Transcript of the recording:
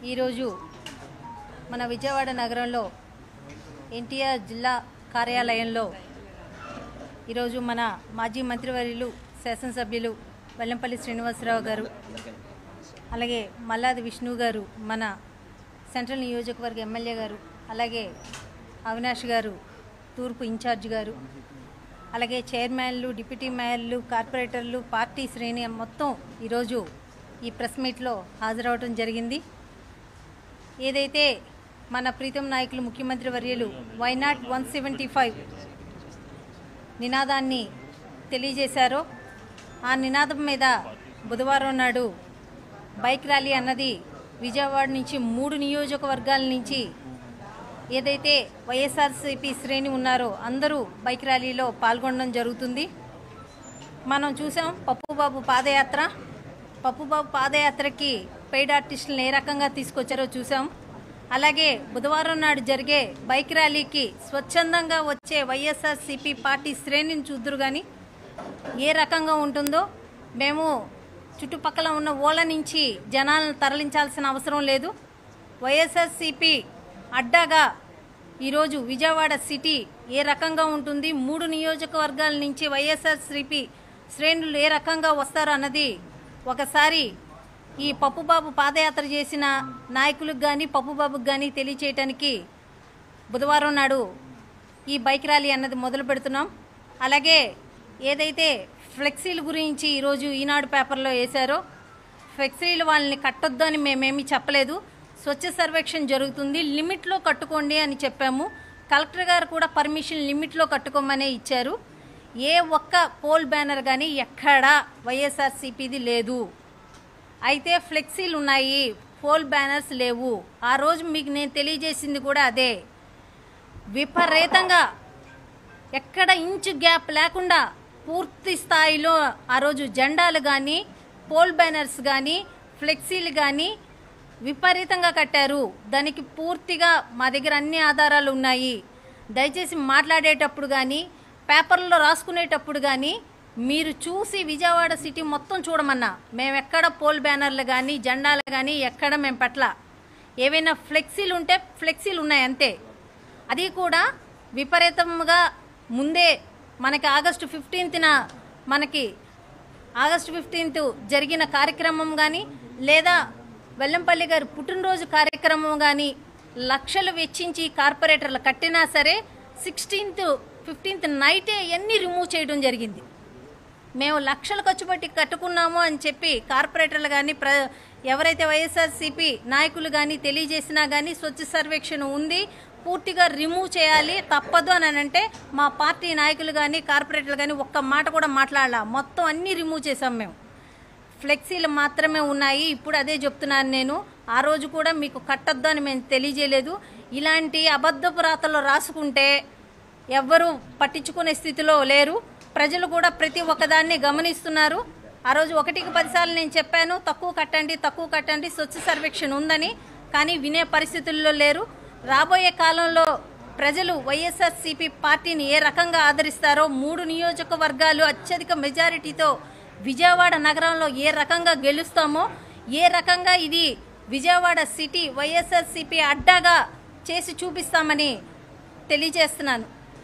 ఈరోజు మన విజయవాడ నగరంలో ఎన్టీఆర్ జిల్లా కార్యాలయంలో ఈరోజు మన మాజీ మంత్రివర్యులు శాసనసభ్యులు వెల్లంపల్లి శ్రీనివాసరావు గారు అలాగే మల్లాది విష్ణు గారు మన సెంట్రల్ నియోజకవర్గ ఎమ్మెల్యే గారు అలాగే అవినాష్ గారు తూర్పు ఇన్ఛార్జ్ గారు అలాగే చైర్మన్లు డిప్యూటీ మేయర్లు కార్పొరేటర్లు పార్టీ శ్రేణి మొత్తం ఈరోజు ఈ ప్రెస్ మీట్లో హాజరవడం జరిగింది ఏదైతే మన ప్రీతం నాయకులు ముఖ్యమంత్రి వర్యులు వైనాట్ వన్ సెవెంటీ ఫైవ్ నినాదాన్ని తెలియజేశారో ఆ నినాదం మీద బుధవారం నాడు బైక్ ర్యాలీ అన్నది విజయవాడ నుంచి మూడు నియోజకవర్గాల నుంచి ఏదైతే వైఎస్ఆర్సీపీ శ్రేణి ఉన్నారో అందరూ బైక్ ర్యాలీలో పాల్గొనడం జరుగుతుంది మనం చూసాం పప్పుబాబు పాదయాత్ర పప్పుబాబు పాదయాత్రకి పెయిడ్ ఆర్టిస్టులను ఏ రకంగా తీసుకొచ్చారో చూసాం అలాగే బుధవారం నాడు జరిగే బైక్ ర్యాలీకి స్వచ్ఛందంగా వచ్చే వైఎస్ఆర్సీపీ పార్టీ శ్రేణిని చూద్దరు కానీ ఏ రకంగా ఉంటుందో మేము చుట్టుపక్కల ఉన్న ఓళ్ళ నుంచి జనాలను తరలించాల్సిన అవసరం లేదు వైఎస్ఆర్సీపీ అడ్డాగా ఈరోజు విజయవాడ సిటీ ఏ రకంగా ఉంటుంది మూడు నియోజకవర్గాల నుంచి వైఎస్ఆర్సీపీ శ్రేణులు ఏ రకంగా వస్తారో అన్నది ఒకసారి ఈ పప్పుబాబు పాదయాత్ర చేసిన నాయకులకు కానీ పప్పుబాబుకి కానీ తెలియచేయటానికి బుధవారం నాడు ఈ బైక్ ర్యాలీ అన్నది మొదలు పెడుతున్నాం అలాగే ఏదైతే ఫ్లెక్సీల గురించి ఈరోజు ఈనాడు పేపర్లో వేశారో ఫ్లెక్సీలు వాళ్ళని కట్టొద్దు అని మేమేమీ చెప్పలేదు స్వచ్ఛ సర్వేక్షణ జరుగుతుంది లిమిట్లో కట్టుకోండి అని చెప్పాము కలెక్టర్ గారు కూడా పర్మిషన్ లిమిట్లో కట్టుకోమనే ఇచ్చారు ఏ ఒక్క పోల్ బ్యానర్ కానీ ఎక్కడా వైఎస్ఆర్సీపీది లేదు అయితే ఫ్లెక్సీలు ఉన్నాయి పోల్ బ్యానర్స్ లేవు ఆ రోజు మీకు నేను తెలియజేసింది కూడా అదే విపరీతంగా ఎక్కడ ఇంచు గ్యాప్ లేకుండా పూర్తి స్థాయిలో ఆ రోజు జెండాలు కానీ పోల్ బ్యానర్స్ కానీ ఫ్లెక్సీలు కానీ విపరీతంగా కట్టారు దానికి పూర్తిగా మా దగ్గర అన్ని ఆధారాలు ఉన్నాయి దయచేసి మాట్లాడేటప్పుడు కానీ పేపర్లో రాసుకునేటప్పుడు కానీ మీరు చూసి విజయవాడ సిటీ మొత్తం చూడమన్నా మేము ఎక్కడ పోల్ బ్యానర్లు కానీ జెండాలు కానీ ఎక్కడ మేము పట్ల ఏవైనా ఫ్లెక్సీలు ఉంటే ఫ్లెక్సీలు ఉన్నాయి అంతే అది కూడా విపరీతంగా ముందే మనకి ఆగస్టు ఫిఫ్టీన్త్న మనకి ఆగస్టు ఫిఫ్టీన్త్ జరిగిన కార్యక్రమం కానీ లేదా వెల్లంపల్లి గారి పుట్టినరోజు కార్యక్రమం కానీ లక్షలు వెచ్చించి కార్పొరేటర్లు కట్టినా సరే సిక్స్టీన్త్ ఫిఫ్టీన్త్ నైటే ఎన్ని రిమూవ్ చేయడం జరిగింది మేము లక్షలు ఖర్చు పెట్టి కట్టుకున్నాము అని చెప్పి కార్పొరేటర్లు కానీ ప్ర ఎవరైతే వైఎస్ఆర్సీపీ నాయకులు కానీ తెలియజేసినా కానీ స్వచ్ఛ సర్వేక్షణ ఉంది పూర్తిగా రిమూవ్ చేయాలి తప్పదు అని అంటే మా పార్టీ నాయకులు కానీ కార్పొరేటర్లు కానీ ఒక్క మాట కూడా మాట్లాడాల మొత్తం అన్నీ రిమూవ్ చేసాం మేము ఫ్లెక్సీలు మాత్రమే ఉన్నాయి ఇప్పుడు అదే చెప్తున్నాను నేను ఆ రోజు కూడా మీకు కట్టొద్దు అని మేము తెలియజేయలేదు ఇలాంటి అబద్ధపు రాతలు రాసుకుంటే ఎవ్వరూ పట్టించుకునే స్థితిలో లేరు ప్రజలు కూడా ప్రతి ఒక్కదాన్ని గమనిస్తున్నారు ఆ రోజు ఒకటికి పదిసార్లు నేను చెప్పాను తక్కువ కట్టండి తక్కువ కట్టండి స్వచ్ఛ సర్వేక్షణ ఉందని కానీ వినే పరిస్థితుల్లో లేరు రాబోయే కాలంలో ప్రజలు వైఎస్ఆర్సీపీ పార్టీని ఏ రకంగా ఆదరిస్తారో మూడు నియోజకవర్గాలు అత్యధిక మెజారిటీతో విజయవాడ నగరంలో ఏ రకంగా గెలుస్తామో ఏ రకంగా ఇది విజయవాడ సిటీ వైఎస్ఆర్సీపీ అడ్డాగా చేసి చూపిస్తామని తెలియజేస్తున్నాను